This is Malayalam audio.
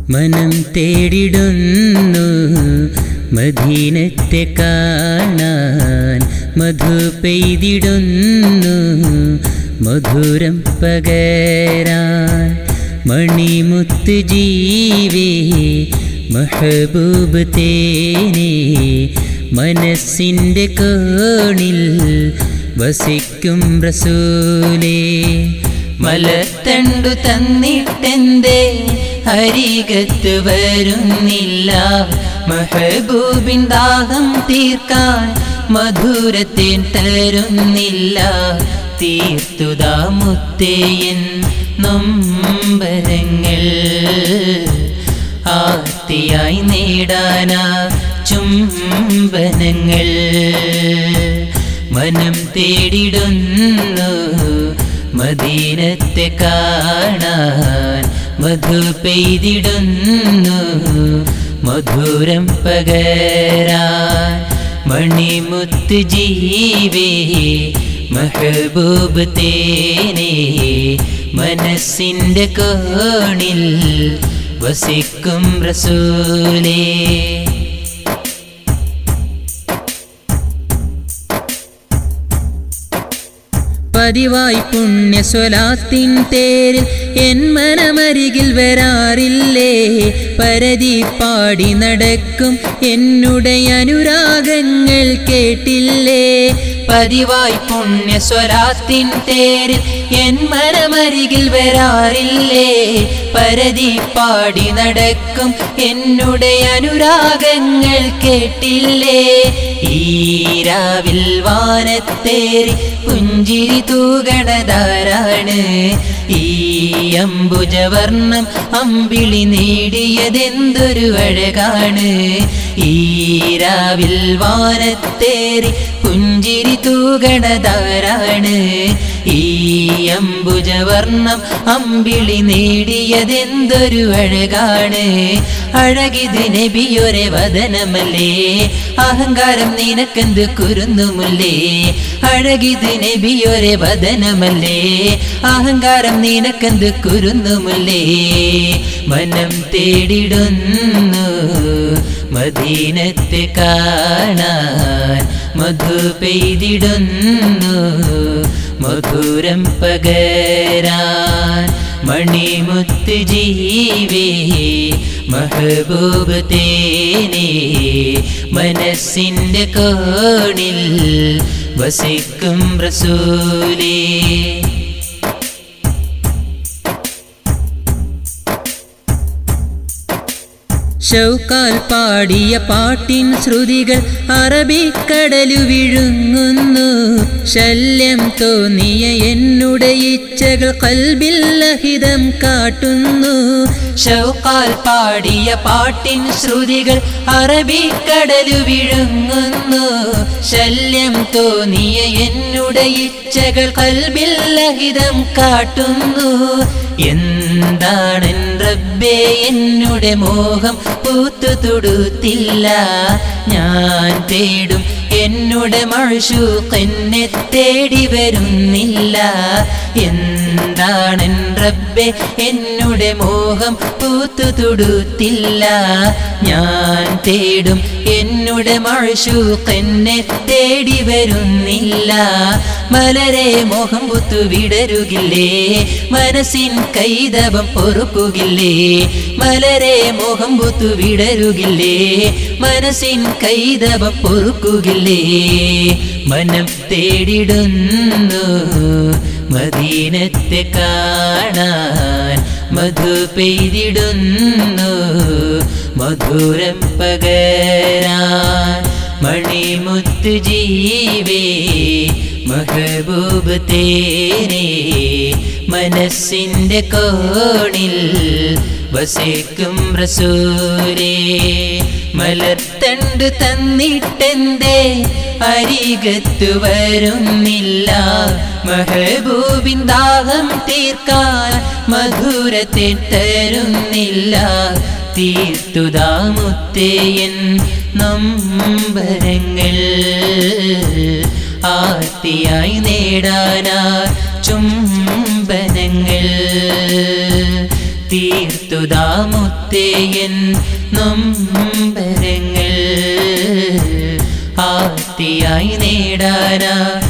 മനം തേടിടുന്നു മദീനത്തെ കാണാൻ മധു പെയ്തിടുന്നു മധുരം പകരാൻ മണിമുത്ത് ജീവേ മഹബൂബ് തേനെ മനസ്സിൻ്റെ കോണിൽ വസിക്കും റസൂലേ മലത്തണ്ടു തന്നിട്ടെന്തേ അരികത്ത് വരുന്നില്ല മഹബൂബിൻ ദാഹം തീർക്കാൻ മധുരത്തേൻ തരുന്നില്ല തീർത്തുതാ മുത്തേയൻ നൊമ്പരങ്ങൾ ആർത്തിയായി നേടാനാ ചുംബനങ്ങൾ മനം തേടിടുന്നു മദീനത്തെ കാണാൻ മധു പെയ്തിടുന്നു മധുരം പകരാൻ മണിമുത്ത് ജീവേ മഹബൂബ് തേനെ മനസ്സിൻ്റെ കോണിൽ വസിക്കും റസൂലേ പതിവായി പുണ്യ സ്വലാത്തിൻ തേരിൽ എൻ മനമരികിൽ വരാറില്ലേ പരതി പാടി നടക്കും എന്നുടെ അനുരാഗങ്ങൾ കേട്ടില്ലേ പതിവായി പുണ്യ സ്വരാത്തിൻ തേരിൽ എൻ മനമരികിൽ വരാറില്ലേ പരതി പാടി നടക്കും എന്നുടെ അനുരാഗങ്ങൾ കേട്ടില്ലേ ഈരാവിൽ വാനത്തേറി പുഞ്ചിരി തൂകണതാരാണ് ഈ അംബുജവർണം അമ്പിളി നേടിയതെന്തൊരു അഴകാണ് ഈരാവിൽ വാനത്തേറി പുഞ്ചിരി തൂകണതാരാണ് ഈ അംബുജവർണം അമ്പിളി നേടിയതെന്തൊരു അഴകാണ് അഴകിത് നബിയൊരെ വദനമല്ലേ അഹങ്കാരം നിനക്കെന്ത് കുരുന്നുമുല്ലേ അഴകിത് നബിയൊരെ വദനമല്ലേ അഹങ്കാരം നിനക്കെന്ത് കുരുന്നുമുല്ലേ മനം തേടിടുന്നു മദീനത്തെ കാണാൻ മധു പെയ്തിടുന്നു മധുരം പകരാൻ മണിമുത്ത് ജീവേ മഹബൂബ് തേനെ മനസ്സിൻ്റെ കോണിൽ വസിക്കും റസൂലേ ഷൗക്കാൽ പാടിയ പാട്ടിൻ ശ്രുതികൾ അറബിക്കടലു വിഴുങ്ങുന്നു ശല്യം തോന്നിയ എന്നുടെ ഇച്ഛകൾ കൽബിൽ ലഹിതം കാട്ടുന്നു ഷൗക്കാൽ പാടിയ പാട്ടിൻ ശ്രുതികൾ അറബിക്കടലു വിഴുങ്ങുന്നു ശല്യം തോന്നിയ എന്നുടെ ഇച്ഛകൾ കൽബിൽ ലഹിതം കാട്ടുന്നു എന്താണെൻ റബ്ബേ എന്നുടെ മോഹം പൂത്തു തൊടുത്തില്ല ഞാൻ തേടും എന്നുടെ മഴശൂക്ക് എന്നെ തേടി വരുന്നില്ല എന്താണെൻ റബ്ബെ എന്നുടെ മോഹം പൂത്തു തൊടുത്തില്ല ഞാൻ തേടും എന്നുടെ മഴശൂക്ക് എന്നെ തേടി വരുന്നില്ല മലരെ മോഹം പുത്തു വിടരുകില്ലേ മനസ്സിൻ കൈതവം പൊറുക്കുകില്ലേ മലരെ മോഹം പുത്തു വിടരുകില്ലേ മനസ്സിൻ കൈതവം പൊറുക്കുകില്ലേ മനം തേടിടുന്നു മദീനത്തെ കാണാൻ മധു പെയ്തിടുന്നു മധുരം പകരാൻ മണിമുത്ത് ജീവേ മഹബൂബ് തേനെ മനസ്സിൻ്റെ കോണിൽ വസിക്കും റസൂലേ മലർത്തണ്ട് തന്നിട്ടെന്തേ അരികത്തു വരുന്നില്ല മഹബൂബിൻ ദാഹം തീർക്കാൻ മധുരത്തെ തരുന്നില്ല തീർത്തുതാമുത്തേയൻ നമ്പരങ്ങൾ ആർത്തിയായി നേടാനാ ചുംബനങ്ങൾ തീർത്തുതാമുത്തേയൻ നൊമ്പരങ്ങൾ ആർത്തിയായി നേടാനാ